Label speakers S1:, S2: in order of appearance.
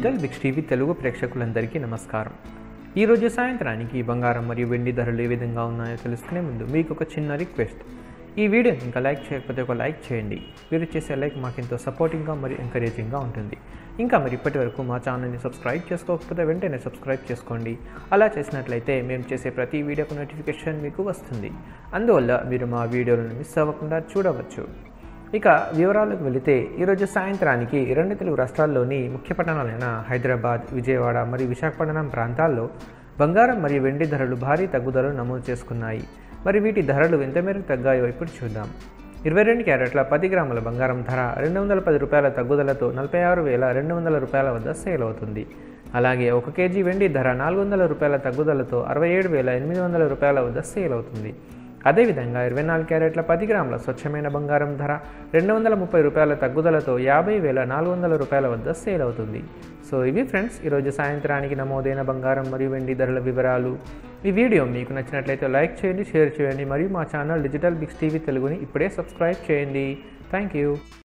S1: digital Biggs TV Telugu ప్రేక్షకులందరికీ నమస్కారం ఈరోజు సాయంత్రానికి బంగారం మరియు వెండి ధరలు ఏ విధంగా ఉన్నాయో తెలుసుకునే ముందు మీకు ఒక చిన్న రిక్వెస్ట్ ఈ వీడియోని ఇంకా లైక్ చేయకపోతే ఒక లైక్ చేయండి మీరు చేసే లైక్ మాకు ఎంతో సపోర్టింగ్గా మరియు ఎంకరేజింగ్గా ఉంటుంది ఇంకా మరి ఇప్పటి వరకు మా ఛానల్ని సబ్స్క్రైబ్ చేసుకోకపోతే వెంటనే సబ్స్క్రైబ్ చేసుకోండి అలా చేసినట్లయితే మేము చేసే ప్రతి వీడియోకు నోటిఫికేషన్ మీకు వస్తుంది అందువల్ల మీరు మా వీడియోలను మిస్ అవ్వకుండా చూడవచ్చు ఇక వివరాలకు వెళితే ఈరోజు సాయంత్రానికి రెండు తెలుగు రాష్ట్రాల్లోని ముఖ్య పట్టణాలైన హైదరాబాద్ విజయవాడ మరియు విశాఖపట్నం ప్రాంతాల్లో బంగారం మరియు వెండి ధరలు భారీ తగ్గుదలను నమోదు చేసుకున్నాయి మరి వీటి ధరలు ఎంత మేరకు తగ్గాయో ఇప్పుడు చూద్దాం ఇరవై రెండు క్యారెట్ల పది గ్రాముల బంగారం ధర రెండు వందల పది రూపాయల తగ్గుదలతో నలభై ఆరు వేల రెండు వందల రూపాయల వద్ద సేల్ అవుతుంది అలాగే ఒక కేజీ వెండి ధర నాలుగు వందల రూపాయల తగ్గుదలతో అరవై ఏడు వేల ఎనిమిది వందల రూపాయల వద్ద సేల్ అవుతుంది అదేవిధంగా ఇరవై నాలుగు క్యారెట్ల పది గ్రాముల స్వచ్ఛమైన బంగారం ధర రెండు వందల ముప్పై రూపాయల తగ్గుదలతో యాభై వేల నాలుగు వందల రూపాయల వద్ద సేల్ అవుతుంది సో ఇవి ఫ్రెండ్స్ ఈరోజు సాయంత్రానికి నమోదైన బంగారం మరియు వెండి ధరల వివరాలు ఈ వీడియో మీకు నచ్చినట్లయితే లైక్ చేయండి షేర్ చేయండి మరియు మా ఛానల్ డిజిటల్ బిగ్స్ టీవీ తెలుగుని ఇప్పుడే సబ్స్క్రైబ్ చేయండి థ్యాంక్ యూ